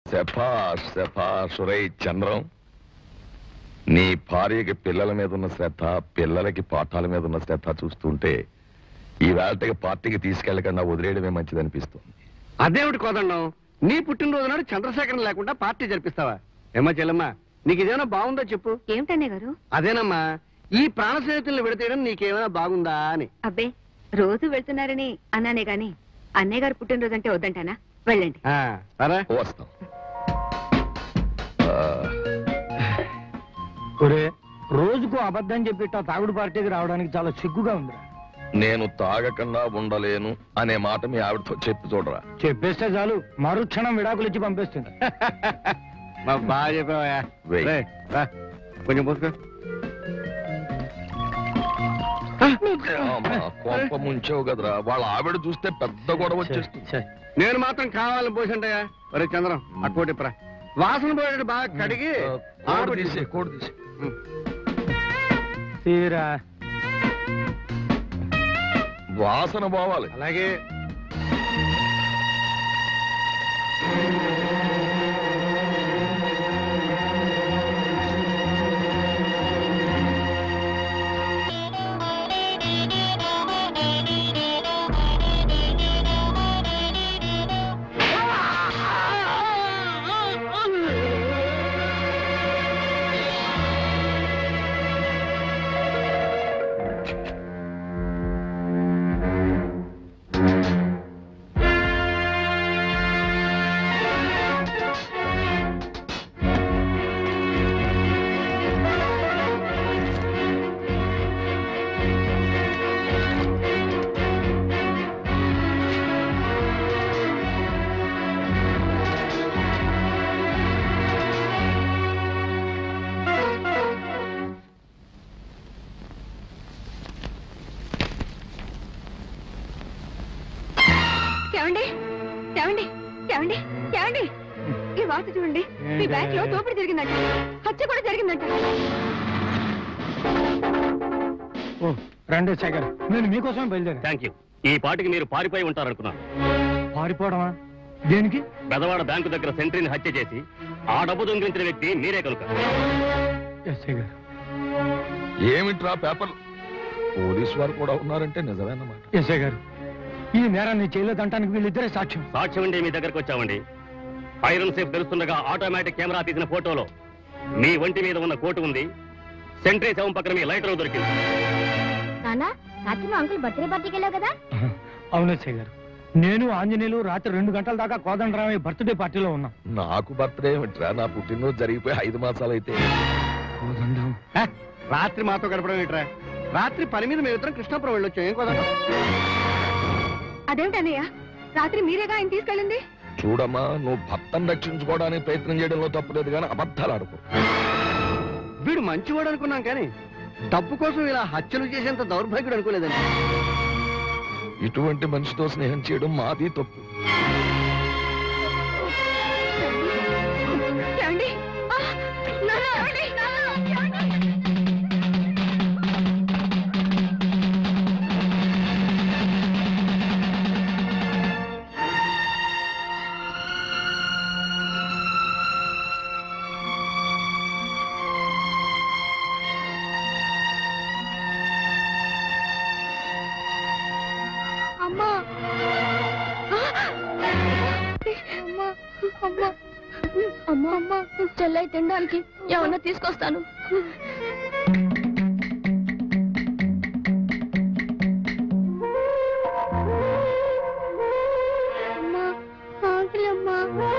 శభాష్ శభాష్ రే చంద్రం నీ భార్యకి పిల్లల మీద ఉన్న శ్రద్ధ పిల్లలకి పాఠాల మీద ఉన్న శ్రద్ధ చూస్తుంటే ఈ వేళకి పార్టీకి తీసుకెళ్ళకుండా వదిలేయడమే మంచిది అనిపిస్తుంది అదేమిటి కోదండం నీ పుట్టినరోజు నాడు చంద్రశేఖరం లేకుండా పార్టీ జరిపిస్తావా ఏమ్మా చెల్లమ్మా నీకు ఇదేమైనా బాగుందో చెప్పు ఏమిటన్నయ్య గారు అదేనమ్మా ఈ ప్రాణ స్నేహితుల్ని విడతీయడం నీకేమైనా బాగుందా అని అబ్బే రోజు వెళ్తున్నారని అన్నానే గాని అన్నయ్య గారు పుట్టినరోజు అంటే వద్దంటానా వెళ్ళండి ఆ, సరే వస్తాం ఆ, ఒరే రోజుకు అబద్ధం చెప్పిట్ట తాగుడు పార్టీకి రావడానికి చాలా సిగ్గుగా ఉందిరా నేను తాగకుండా ఉండలేను అనే మాట మీ ఆవిడతో చెప్పి చూడరా చెప్పేస్తే చాలు మరుక్షణం విడాకులు ఇచ్చి పంపిస్తుంది మా బాగా చెప్పావా వెయ్. రేయ్, రా. కొంచెం పోసుకో అమ్మా, కొంప ముంచావు కదరా వాళ్ళ ఆవిడ చూస్తే పెద్ద గొడవ వచ్చేస్తుంది నేను మాత్రం కావాలని పోసింటయ్యా ఒరే చంద్రం ఆ కోటిప్రా వాసన పోయేటట్టు బాగా కడిగి ఆ, కోడి ఆరబెట్టి. తీసే కోడి తీసే ఉం. తీరా వాసన పోవాలి అలాగే ఏమండి ఏమండి ఏమండి ఏమండి ఈ వార్త చూడండి మీ బ్యాంక్ లో దోపిడీ జరిగిందంట హత్య కూడా జరిగిందంట ఓ రండి శేఖర్ నేను మీకోసమే బయలుదేరా థ్యాంక్ యూ ఈ పాటికి మీరు పారిపోయి ఉంటారనుకున్నాను పారిపోవడమా దేనికి పెదవాడ బ్యాంకు దగ్గర సెంట్రీని హత్య చేసి ఆ డబ్బు దొంగిలించిన వ్యక్తి మీరే కనుక ఎస్ఐ గారు ఏమిట్రా పేపర్ పోలీసు వారు కూడా ఉన్నారంటే నిజమేనమాట ఎస్ఐ గారు ఈ నేరాన్ని చేయలేదంటానికి వీళ్ళిద్దరే సాక్ష్యం సాక్ష్యం ఉండి మీ దగ్గరకు వచ్చామండి ఐరన్ సేఫ్ తెలుస్తుండగా ఆటోమేటిక్ కెమెరా తీసిన ఫోటోలో మీ ఒంటి మీద ఉన్న కోటు ఉంది సెంట్రీ శవం పక్కన మీ లైటర్ దొరికింది నాన్న రాత్రి మా అంకుల్ బర్త్డే పార్టీకి వెళ్ళావు కదా అవును ఎస్ఐ గారు నేను ఆంజనేయులు రాత్రి రెండు గంటల దాకా కోదండరామయ్య బర్త్డే పార్టీలో ఉన్నాం నాకు బర్త్డే ఏమిట్రా నా పుట్టినరోజు జరిగిపోయి ఐదు మాసాలు అయితే కోదండం హ, రాత్రి మాతో గడపడం ఏంట్రా రాత్రి పని మీద మేమిద్దరం కృష్ణాపురం వెళ్ళొచ్చాం ఏం కోదండం అదేమిటన్నయ్య రాత్రి మీరేగా ఆయన తీసుకెళ్ళింది చూడమ్మా నువ్వు భర్తను రక్షించుకోవడానికి ప్రయత్నం చేయడంలో తప్పలేదు కానీ అబద్ధాలు ఆడుకో వీడు మంచివాడు అనుకున్నాం కానీ డబ్బు కోసం ఇలా హత్యలు చేసేంత దౌర్భాగ్యుడు అనుకోలేదండి ఇటువంటి మనిషితో స్నేహం చేయడం మాది తప్పు ఏమండి ఆ, నాన్న, ఏమండి? ఏమండి? అమ్మా అమ్మా అమ్మా అమ్మా అమ్మా చెల్లై తినడానికి ఏమన్నా తీసుకొస్తాను అమ్మా ఆకలి అమ్మా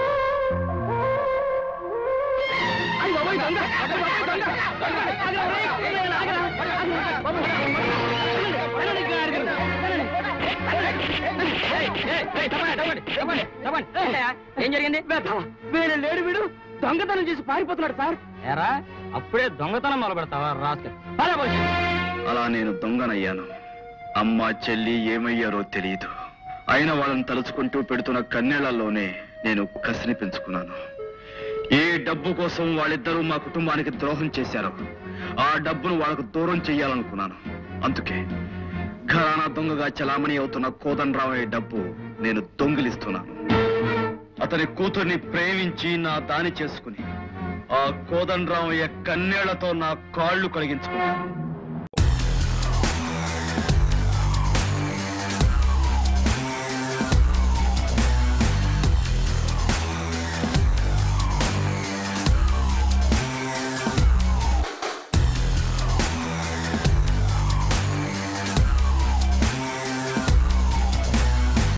ఏం జరిగింది వీడు లేడు వీడు దొంగతనం చేసి పారిపోతున్నాడు సార్ ఎరా అప్పుడే దొంగతనం మొదలు పెడతావా రాస్కల్ అలా నేను దొంగనయ్యాను అమ్మ చెల్లి ఏమయ్యారో తెలియదు అయిన వాళ్ళని తలుచుకుంటూ పెడుతున్న కన్నెళ్లలోనే నేను కసిని పెంచుకున్నాను ఏ డబ్బు కోసం వాళ్ళిద్దరూ మా కుటుంబానికి ద్రోహం చేశారు ఆ డబ్బును వాళ్ళకు దూరం చెయ్యాలనుకున్నాను అందుకే ఘరానా దొంగగా చలామణి అవుతున్న కోదండరామయ్య డబ్బు నేను దొంగిలిస్తున్నాను అతని కూతుర్ని ప్రేమించి నా దాని చేసుకుని ఆ కోదండరామయ్య కన్నేళ్లతో నా కాళ్ళు కలిగించుకున్నాను